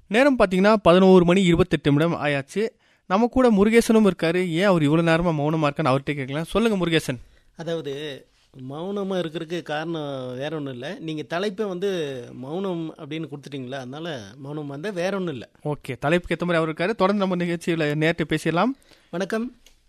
நேரம் பார்த்தீங்கன்னா பதினோரு மணி இருபத்தெட்டு நிமிடம் ஆயாச்சு நம்ம கூட முருகேசனும் இருக்காரு ஏன் அவர் இவ்வளோ நேரமாக மௌனமாக இருக்கான்னு அவர்கிட்ட கேட்கலாம் சொல்லுங்க முருகேசன் அதாவது மௌனமாக இருக்கிறதுக்கு காரணம் வேற ஒன்றும் இல்லை நீங்கள் தலைப்பை வந்து மௌனம் அப்படின்னு கொடுத்துட்டீங்களா அதனால மௌனம் வந்தால் வேற ஒன்றும் இல்லை ஓகே தலைப்புக்கு ஏற்ற மாதிரி அவர் இருக்காரு தொடர்ந்து நம்ம நிகழ்ச்சியில் நேற்று பேசிடலாம் வணக்கம்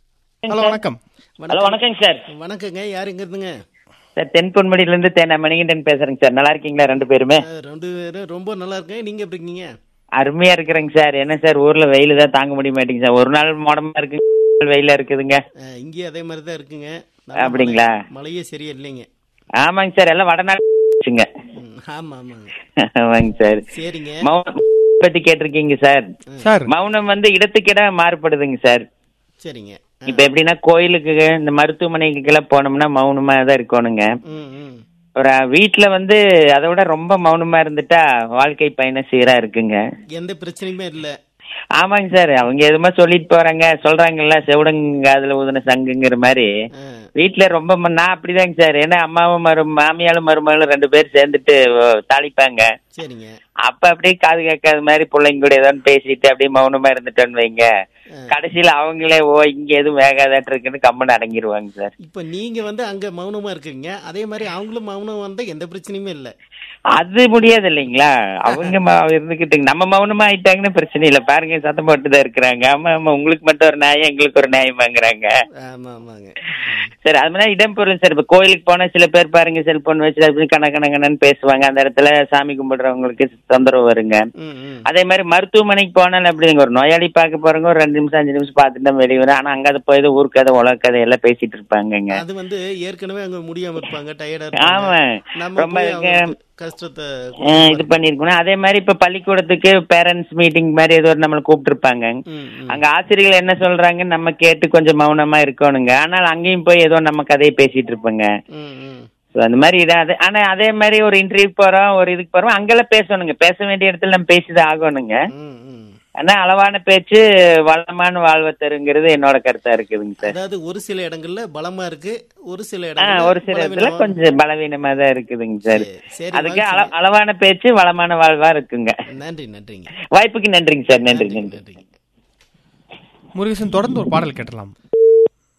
ஹலோ வணக்கம் ஹலோ வணக்கங்க சார் வணக்கங்க யார் எங்க இருந்துங்க சார் தென்பொன்மடியில இருந்து தேனா மணிகண்டன் பேசுறேங்க சார் நல்லா இருக்கீங்களா ரெண்டு பேருமே அஹ், ரெண்டு பேரும் ரொம்ப நல்லா இருக்கேன் நீங்கள் எப்படி இருக்கீங்க அருமையா இருக்கிறேங்க சார் என்ன சார் ஊர்ல வெயில் தான் தாங்க முடிய மாட்டேங்குது சார் ஒரு நாள் மோடமா இருக்கு வெயிலா இருக்குதுங்க அஹ், இங்கேயும் அதே மாதிரி தான் இருக்குங்க நல்ல அப்படிங்களா? மழை- மழையே சரியா இல்லைங்க ஆமாங்க சார் எல்லாம் வடநாடுங்க ம், ஆமா ஆமாங்க ஆமாங்க சார் சரிங்க மௌனம் பத்தி கேட்டிருக்கீங்க சார் சார் மௌனம் வந்து இடத்துக்கிட மாறுபடுதுங்க சார் சரிங்க இப்ப எப்படின்னா கோயிலுக்கு இந்த மருத்துவமனைக்கெல்லாம் போனோம்னா மௌனமா தான் இருக்கணுங்க ம் ம் ஒரு வீட்டுல வந்து அதை விட ரொம்ப மௌனமா இருந்துட்டா வாழ்க்கை பயணம் சீரா இருக்குங்க எந்த பிரச்சனையுமே இல்லை ஆமாங்க சார் அவங்க எதுவுமே சொல்லிட்டு போறாங்க சொல்றாங்கல்ல செவுடங்க அதுல ஊதுன சங்குங்கிற மாதிரி வீட்டுல ரொம்ப ம- நான் அப்படிதாங்க சார் ஏன்னா அம்மாவும் மரு மாமியாலும் மருமகளும் ரெண்டு பேர் சேர்ந்துட்டு ஓ, தாளிப்பாங்க சரிங்க அப்ப அப்படியே காது கேட்காத மாதிரி பிள்ளைங்க கூட ஏதோ பேசிட்டு அப்படியே மௌனமா இருந்துட்டோன்னு வைங்க கடைசியில அவங்களே ஓ இங்க எதுவும் வேகாதாட்டு இருக்குன்னு கம்மன் அடங்கிடுவாங்க சார் இப்போ நீங்கள் வந்து அங்கே மௌனமாக இருக்கீங்க அதே மாதிரி அவங்களும் மௌனம் வந்தால் எந்த பிரச்சனையுமே இல்லை அது முடியாது இல்லைங்களா அவங்க ம- இருந்துகிட்டுங்க நம்ம மௌனமா ஆயிட்டாங்கன்னு பிரச்சனை இல்லை பாருங்க சத்தம் போட்டு தான் இருக்கிறாங்க ஆமா ஆமா உங்களுக்கு மட்டும் ஒரு நியாயம் எங்களுக்கு ஒரு நியாயம் வாங்குறாங்க ஆமாம் ஆமாங்க சரி அது மாதிரி இடம் பொருள் சார் இப்ப கோயிலுக்கு போனா சில பேர் பாருங்க செல்போன் வச்சு அப்படி கண கண கணன்னு பேசுவாங்க அந்த இடத்துல சாமி கும்பிடுறவங்களுக்கு தொந்தரவு வருங்க ம் ம் அதே மாதிரி மருத்துவமனைக்கு போனாலும் அப்படிங்க ஒரு நோயாளி பார்க்க போறவங்க ஒரு ரெண்டு நிமிஷம் அஞ்சு நிமிஷம் பார்த்துட்டு தான் வெளியே வரும் ஆனா அங்க அதை போய் ஏதோ ஊர் கதை உலக கதை எல்லாம் பேசிட்டு இருப்பாங்கங்க அது வந்து ஏற்கனவே அங்க முடியாம இருப்பாங்க டயர்டா ஆமா இருப்பாங்க நம்ம ரொம்ப போய் இருக்கு. அவங்களுக்கு கஷ்டத்தை அஹ் இது பண்ணிருக்கணும் அதே மாதிரி இப்ப பள்ளிக்கூடத்துக்கு பேரண்ட்ஸ் மீட்டிங் மாதிரி ஏதோ ஒரு நம்மளை கூப்பிட்டுருப்பாங்க ம், ம். அங்க ஆசிரியர்கள் என்ன சொல்றாங்கன்னு நம்ம கேட்டு கொஞ்சம் மௌனமா இருக்கணுங்க ஆனால் அங்கேயும் போய் ஏதோ நம்ம கதையை பேசிட்டு இருப்போங்க ம், ம். So, அந்த மாதிரி இடம் அது ஆனா அதே மாதிரி ஒரு இன்டர்வியூ போறோம் ஒரு இதுக்கு போறோம் அங்கெல்லாம் பேசணுங்க பேச வேண்டிய இடத்துல நம்ம பேசிதான் ஆகணுங்க ம், ம். ஆனா அளவான பேச்சு வளமான வாழ்வை தருங்கிறது என்னோட கருத்தா இருக்குதுங்க சார் அதாவது ஒரு சில இடங்கள்ல பலமா இருக்கு ஒரு சில ஆ இடங்கள்ல ஒரு சில இடத்துல பலவீனமா- கொஞ்சம் பலவீனமா தான் இருக்குதுங்க சார் சரி, சரி, அதுக்கு வாழ்த்துங்க. அள- அளவான பேச்சு வளமான வாழ்வா இருக்குங்க நன்றி நன்றிங்க வாய்ப்புக்கு நன்றிங்க சார் நன்றி நன்றி நன்றி முருகேசன் தொடர்ந்து ஒரு பாடல் கேட்டலாம்